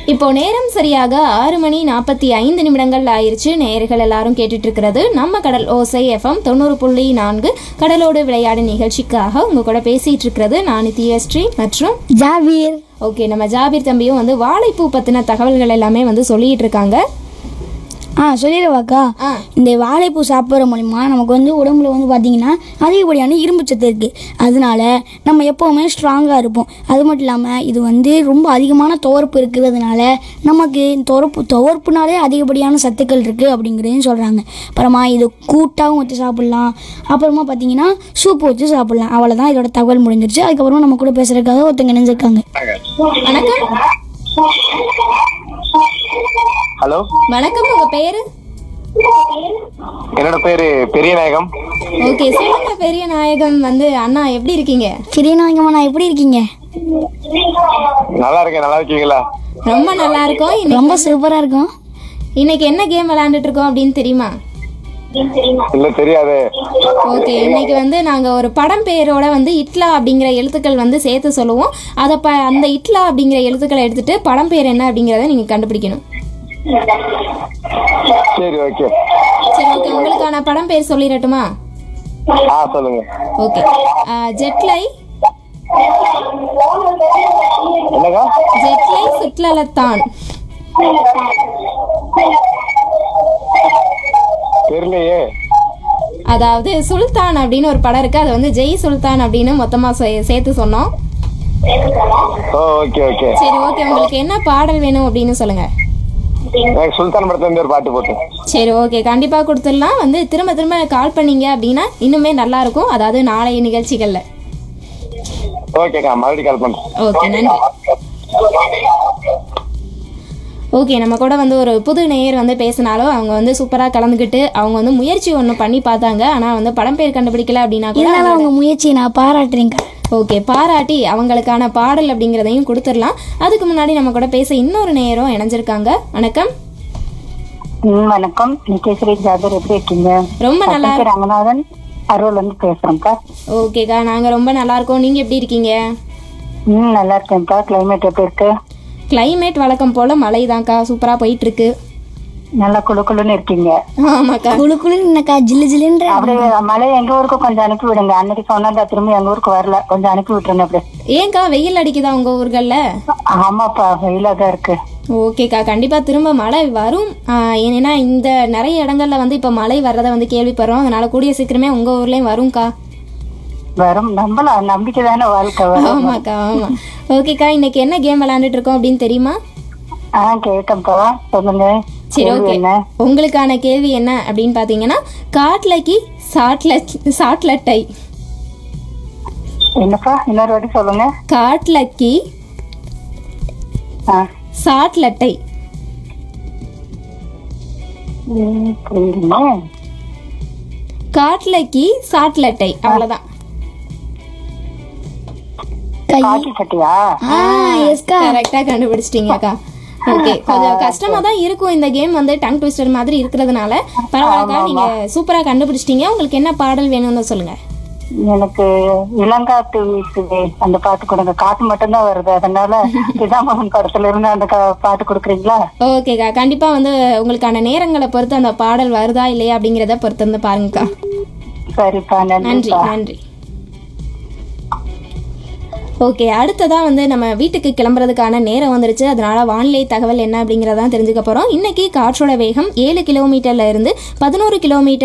இப்போ நேரம் சரியாக ஆறு மணி நாற்பத்தி ஐந்து நிமிடங்கள் ஆயிருச்சு நேயர்கள் எல்லாரும் கேட்டுட்டு இருக்கிறது நம்ம கடல் ஓசை எஃப்எம் தொண்ணூறு புள்ளி நான்கு கடலோடு விளையாடு நிகழ்ச்சிக்காக உங்க கூட பேசிட்டு இருக்கிறது நான் நித்யஸ்ரீ மற்றும் ஜாபீர் ஓகே நம்ம ஜாபீர் தம்பியும் வந்து வாழைப்பூ பத்தின தகவல்கள் எல்லாமே வந்து சொல்லிட்டு இருக்காங்க ஆ சொல்லிடுவாக்கா ஆ. இந்த வாழைப்பூ சாப்பிட்ற மூலிமா நமக்கு வந்து உடம்புல வந்து பார்த்தீங்கன்னா அதிகப்படியான இரும்பு சத்து இருக்குது அதனால நம்ம எப்போவுமே ஸ்ட்ராங்காக இருப்போம் அது மட்டும் இல்லாமல் இது வந்து ரொம்ப அதிகமான துவர்ப்பு இருக்கிறதுனால நமக்கு துவர்ப்பு துவர்ப்புனாலே அதிகப்படியான சத்துக்கள் இருக்குது அப்படிங்கிறதையும் சொல்கிறாங்க அப்புறமா இது கூட்டாகவும் வச்சு சாப்பிட்லாம் அப்புறமா பார்த்தீங்கன்னா சூப்பு வச்சு சாப்பிட்லாம் அவ்வளோதான் இதோட தகவல் முடிஞ்சிருச்சு அதுக்கப்புறமா நம்ம கூட பேசுறதுக்காக ஒருத்தங்க நினைஞ்சிருக்காங்க வணக்கம் ஹலோ வணக்கம் உங்க பேரு என்னோட பேரு பெரியநாயகம் ஓகே சொல்லுங்க பெரிய நாயகம் வந்து அண்ணா எப்படி இருக்கீங்க கிரியநாயகம்மா நான் எப்படி இருக்கீங்க நல்லா இருக்கேன் நல்லா இருக்கீங்களா ரொம்ப நல்லா இருக்கோம் இன்னைக்கு ரொம்ப சூப்பராக இருக்கும் இன்னைக்கு என்ன கேம் விளையாண்டுட்டு இருக்கோம் அப்படின்னு தெரியுமா இல்ல தெரியாது ஓகே இன்னைக்கு வந்து நாங்க ஒரு படம் பேரோட வந்து இட்லா அப்படிங்கிற எழுத்துக்கள் வந்து சேர்த்து சொல்லுவோம் அதை ப அந்த இட்லா அப்படிங்கிற எழுத்துக்களை எடுத்துட்டு படம் பேர் என்ன அப்படிங்கிறத நீங்க கண்டுபிடிக்கணும் சரி ஓகே சரி ஓகே உங்களுக்கான படம் பேர் சொல்லிடட்டுமா ஆ சொல்லுங்க ஓகே ஜெட்லை என்னக்கா ஜெட்லை சுட்லலத்தான் தெரியலையே அதாவது சுல்தான் அப்படின்னு ஒரு படம் இருக்கு அதை வந்து ஜெய் சுல்தான் அப்படின்னு மொத்தமா சே- சேர்த்து சொன்னோம் ஓ ஓகே ஓகே சரி ஓகே உங்களுக்கு என்ன பாடல் வேணும் அப்படின்னு சொல்லுங்க எனக்கு சுல்தான் படத்துல இருந்து ஒரு பாட்டு போட்டு சரி ஓகே கண்டிப்பாக கொடுத்துடலாம் வந்து திரும்ப திரும்ப கால் பண்ணீங்க அப்படின்னா இன்னுமே நல்லா இருக்கும் அதாவது நாளைய நிகழ்ச்சிகளில் ஓகேக்கா மறுபடியும் கால் பண்றேன் ஓகே நன்றி ஓகே நம்ம கூட வந்து ஒரு புது நேயர் வந்து பேசினாலும் அவங்க வந்து சூப்பராக கலந்துக்கிட்டு அவங்க வந்து முயற்சி ஒன்று பண்ணி பார்த்தாங்க ஆனால் வந்து படம் பேர் கண்டுபிடிக்கல அப்படின்னா கூட இருந்தாலும் அவங்க முயற்சியை நான் பாராட்டுறேங்க ஓகே பாராட்டி அவங்களுக்கான பாடல் அப்படிங்கிறதையும் கொடுத்துடலாம் அதுக்கு முன்னாடி நம்ம கூட பேச இன்னொரு நேயரும் இணைஞ்சிருக்காங்க வணக்கம் ம், வணக்கம் நிகேஸ்வரி ஜாதர் எப்படி இருக்கீங்க ரொம்ப நல்லா பேர் ரங்கநாதன் அருள் வந்து பேசுறேன்க்கா ஓகேக்கா நாங்கள் ரொம்ப நல்லா இருக்கோம் நீங்கள் எப்படி இருக்கீங்க ம் நல்லா இருக்கேன்க்கா கிளைமேட் எப்படி இருக்கு climate வழக்கம் போல் மழை தான்க்கா சூப்பராக போயிட்டு இருக்கு நல்லா குளு குளுன்னு இருக்கீங்க ஆமாக்கா குழு குழுன்னு என்னக்கா ஜில்லு ஜில்லுன்ற அப்படியே மழை எங்க ஊருக்கும் கொஞ்சம் அனுப்பி விடுங்க அன்னைக்கு சொன்னா திரும்பி எங்க ஊருக்கு வரல கொஞ்சம் அனுப்பி விட்டுருங்க அப்படியே ஏன்க்கா வெயில் அடிக்குதா உங்க ஊர்கள்ல ஆமாப்பா வெயிலா தான் இருக்கு ஓகேக்கா கண்டிப்பா திரும்ப மழை வரும் ஆஹ் ஏன்னா இந்த நிறைய இடங்கள்ல வந்து இப்ப மழை வர்றதை வந்து கேள்விப்படுறோம் அதனால கூடிய சீக்கிரமே உங்க ஊர்லயும் வரும்க்கா வரும் நம்பலாம் நம்பிக்கை தானே வாழ்க்கை வரும் ஆமாக்கா ஆமா ஓகேக்கா இன்னைக்கு என்ன கேம் விளையாண்டுட்டு இருக்கோம் அப்படின்னு தெரியுமா ஆ கேட்டேன்ப்பா சொல்லுங்க சரி கேள்வி ஓகே என்ன உங்களுக்கான கேள்வி என்ன அப்படின்னு பாத்தீங்கன்னா காட்லக்கி சாட்லட் சாட்லட்டை என்னப்பா இன்னொரு வாட்டி சொல்லுங்க காட்லக்கி ஆ சாட்லட்டை ம், புரியலையே. காட்லக்கி சாட்லட்டை அவ்வளவுதான் காக்கி சட்டியா ஆ எஸ்கா கரெக்டா கண்டுபிடிச்சிட்டீங்கக்கா ஓகே கொஞ்சம் கஷ்டமா தான் இருக்கும் இந்த கேம் வந்து டங் ட்விஸ்டர் மாதிரி இருக்கிறதுனால பரவாயில்லக்கா நீங்க சூப்பரா கண்டுபிடிச்சிட்டீங்க உங்களுக்கு என்ன பாடல் வேணும்னு சொல்லுங்க எனக்கு இளங்காத்து வீசுதே அந்த பாட்டு கொடுங்க காத்து மட்டும்தான் வருது அதனால சிதாம்பரம் படத்துல இருந்து அந்த கா- பாட்டு கொடுக்குறீங்களா ஓகேக்கா கண்டிப்பா வந்து உங்களுக்கான நேரங்களை பொறுத்து அந்த பாடல் வருதா இல்லையா அப்படிங்கிறத பொறுத்து வந்து பாருங்கக்கா சரிப்பா நன்றி நன்றிப்பா நன்றி ஓகே அடுத்ததா வந்து நம்ம வீட்டுக்கு கிளம்புறதுக்கான நேரம் வந்துருச்சு அதனால வானிலை தகவல் என்ன அப்படிங்கிறதான் தெரிஞ்சுக்க போறோம் இன்னைக்கு காற்றோட வேகம் ஏழு கிலோமீட்டர்ல இருந்து பதினோரு கிலோமீட்டர்